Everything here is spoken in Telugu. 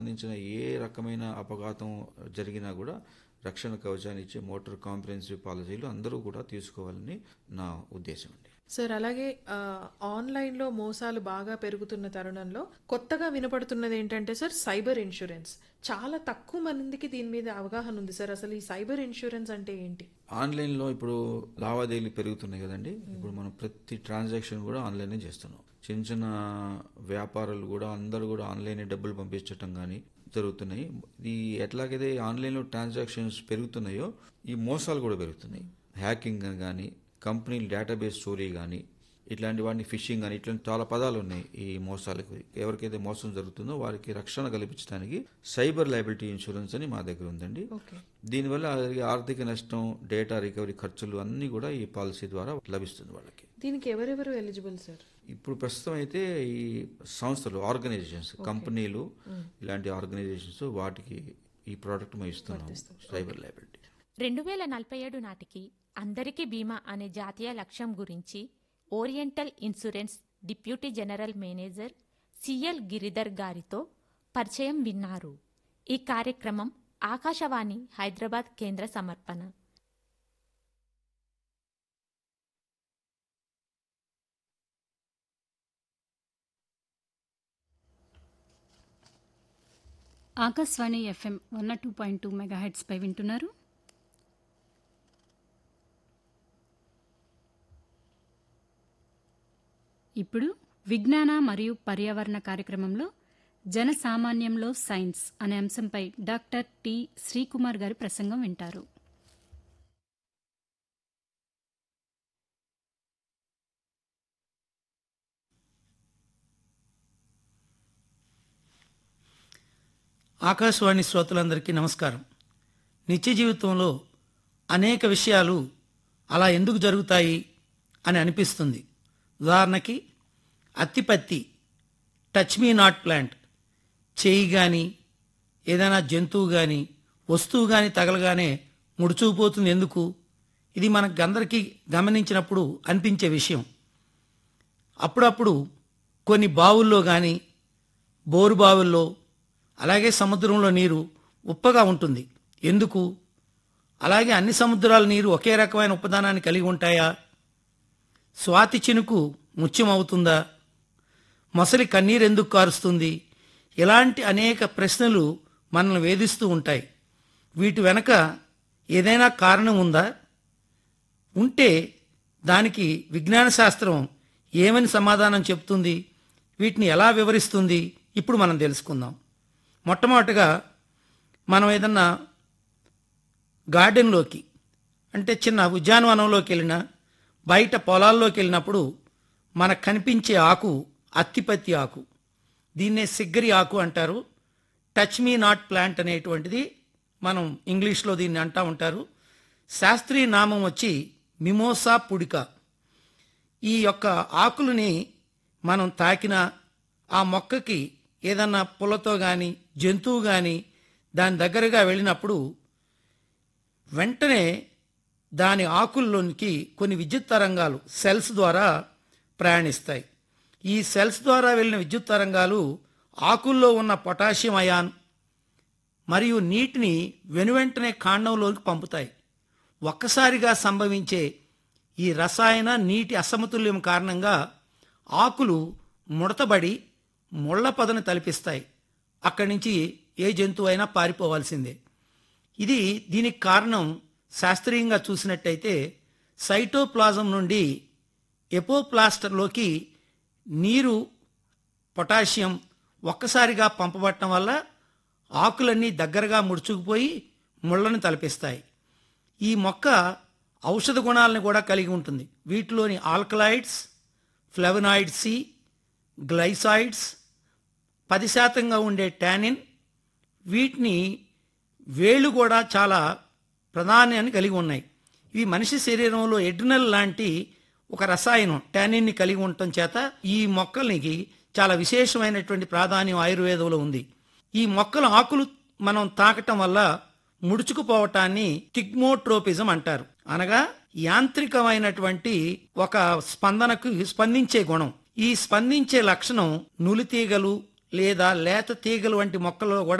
సంబంధించిన ఏ రకమైన అపఘాతం జరిగినా కూడా రక్షణ కవచాన్ని ఇచ్చే మోటార్ కాంప్రహెన్సివ్ పాలసీలు అందరూ కూడా తీసుకోవాలని నా ఉద్దేశం అండి సార్ అలాగే ఆ, ఆన్లైన్లో మోసాలు బాగా పెరుగుతున్న తరుణంలో కొత్తగా వినపడుతున్నది ఏంటంటే సార్ సైబర్ ఇన్సూరెన్స్ చాలా తక్కువ మందికి దీని మీద అవగాహన ఉంది సార్ అసలు ఈ సైబర్ ఇన్సూరెన్స్ అంటే ఏంటి ఆన్లైన్లో ఇప్పుడు లావాదేవీలు పెరుగుతున్నాయి కదండి ఇప్పుడు మనం ప్రతి ట్రాన్సాక్షన్ కూడా ఆన్లైనే చేస్తున్నాం చిన్న చిన్న వ్యాపారాలు కూడా అందరూ కూడా ఆన్లైన్ డబ్బులు పంపించటం కానీ జరుగుతున్నాయి ఈ ఎట్లాగైతే ఆన్లైన్లో ట్రాన్సాక్షన్స్ పెరుగుతున్నాయో ఈ మోసాలు కూడా పెరుగుతున్నాయి హ్యాకింగ్ కానీ కంపెనీల డేటాబేస్ చోరీ కానీ ఇట్లాంటి వాటిని ఫిషింగ్ అని ఇట్లాంటి చాలా పదాలు ఉన్నాయి ఈ మోసాలకు ఎవరికైతే మోసం జరుగుతుందో వారికి రక్షణ కల్పించడానికి సైబర్ లైబిలిటీ ఇన్సూరెన్స్ అని మా దగ్గర ఉందండి ఓకే దీనివల్ల జరిగే ఆర్థిక నష్టం డేటా రికవరీ ఖర్చులు అన్నీ కూడా ఈ పాలసీ ద్వారా లభిస్తుంది వాళ్ళకి దీనికి ఎవరెవరు ఎలిజిబుల్ సార్ ఇప్పుడు ప్రస్తుతం అయితే ఈ సంస్థలు ఆర్గనైజేషన్స్ కంపెనీలు ఇలాంటి ఆర్గనైజేషన్స్ వాటికి ఈ ప్రోడక్ట్ మేము ఇస్తున్నాం సైబర్ లైబిలిటీ రెండు వేల నలభై ఏడు నాటికి అందరికీ బీమా అనే జాతీయ లక్ష్యం గురించి oriental insurance deputy general manager CL Giridhar గారితో పరిచయం విన్నారు ఈ కార్యక్రమం ఆకాశవాణి హైదరాబాద్ కేంద్ర సమర్పణ Akashvani FM one two point two megahertz పై వింటున్నారు ఇప్పుడు విజ్ఞాన మరియు పర్యావరణ కార్యక్రమంలో జనసామాన్యంలో సైన్స్ అనే అంశంపై డాక్టర్ టి శ్రీకుమార్ గారి ప్రసంగం వింటారు ఆకాశవాణి శ్రోతలందరికీ నమస్కారం నిత్య జీవితంలో అనేక విషయాలు అలా ఎందుకు జరుగుతాయి అని అనిపిస్తుంది ఉదాహరణకి అత్తిపత్తి టచ్ మీ నాట్ ప్లాంట్ చేయి కానీ ఏదైనా జంతువు కానీ వస్తువు కానీ తగలగానే ముడుచుకుపోతుంది ఎందుకు ఇది మనకు అందరికీ గమనించినప్పుడు అనిపించే విషయం అప్పుడప్పుడు కొన్ని బావుల్లో కానీ బోరు బావుల్లో అలాగే సముద్రంలో నీరు ఉప్పగా ఉంటుంది ఎందుకు అలాగే అన్ని సముద్రాల నీరు ఒకే రకమైన ఉపదానాన్ని కలిగి ఉంటాయా స్వాతి చినుకు ముత్యం అవుతుందా మొసలి కన్నీరు ఎందుకు కారుస్తుంది ఇలాంటి అనేక ప్రశ్నలు మనల్ని వేధిస్తూ ఉంటాయి వీటి వెనక ఏదైనా కారణం ఉందా ఉంటే దానికి విజ్ఞాన శాస్త్రం ఏమని సమాధానం చెప్తుంది వీటిని ఎలా వివరిస్తుంది ఇప్పుడు మనం తెలుసుకుందాం మొట్టమొదటిగా మనం ఏదన్నా గార్డెన్లోకి అంటే చిన్న ఉద్యానవనంలోకి వెళ్ళినా బయట పొలాల్లోకి వెళ్ళినప్పుడు మనకు కనిపించే ఆకు అత్తిపత్తి ఆకు దీన్నే సిగ్గరి ఆకు అంటారు టచ్ మీ నాట్ ప్లాంట్ అనేటువంటిది మనం ఇంగ్లీష్లో దీన్ని అంటా ఉంటారు శాస్త్రీయ నామం వచ్చి మిమోసా పుడిక ఈ యొక్క ఆకులని మనం తాకిన ఆ మొక్కకి ఏదన్నా పుల్లతో కానీ జంతువు కానీ దాని దగ్గరగా వెళ్ళినప్పుడు వెంటనే దాని ఆకుల్లోనికి కొన్ని విద్యుత్ తరంగాలు సెల్స్ ద్వారా ప్రయాణిస్తాయి ఈ సెల్స్ ద్వారా వెళ్ళిన విద్యుత్ తరంగాలు ఆకుల్లో ఉన్న పొటాషియం అయాన్ మరియు నీటిని వెనువెంటనే కాండంలోకి పంపుతాయి ఒక్కసారిగా సంభవించే ఈ రసాయన నీటి అసమతుల్యం కారణంగా ఆకులు ముడతబడి ముళ్ళ పదను తలపిస్తాయి అక్కడి నుంచి ఏ జంతువు అయినా పారిపోవాల్సిందే ఇది దీనికి కారణం శాస్త్రీయంగా చూసినట్టయితే సైటోప్లాజం నుండి ఎపోప్లాస్టర్లోకి నీరు పొటాషియం ఒక్కసారిగా పంపబడటం వల్ల ఆకులన్నీ దగ్గరగా ముడుచుకుపోయి ముళ్ళను తలపిస్తాయి ఈ మొక్క ఔషధ గుణాలను కూడా కలిగి ఉంటుంది వీటిలోని ఆల్కలాయిడ్స్ ఫ్లెవనాయిడ్ సి గ్లైసాయిడ్స్ పది శాతంగా ఉండే టానిన్ వీటిని వేళ్ళు కూడా చాలా ప్రధానాన్ని కలిగి ఉన్నాయి ఇవి మనిషి శరీరంలో ఎడ్రినల్ లాంటి ఒక రసాయనం టానిన్ని కలిగి ఉండటం చేత ఈ మొక్కలకి చాలా విశేషమైనటువంటి ప్రాధాన్యం ఆయుర్వేదంలో ఉంది ఈ మొక్కల ఆకులు మనం తాకటం వల్ల ముడుచుకుపోవటాన్ని టిగ్మోట్రోపిజం అంటారు అనగా యాంత్రికమైనటువంటి ఒక స్పందనకు స్పందించే గుణం ఈ స్పందించే లక్షణం నులితీగలు లేదా లేత తీగలు వంటి మొక్కల్లో కూడా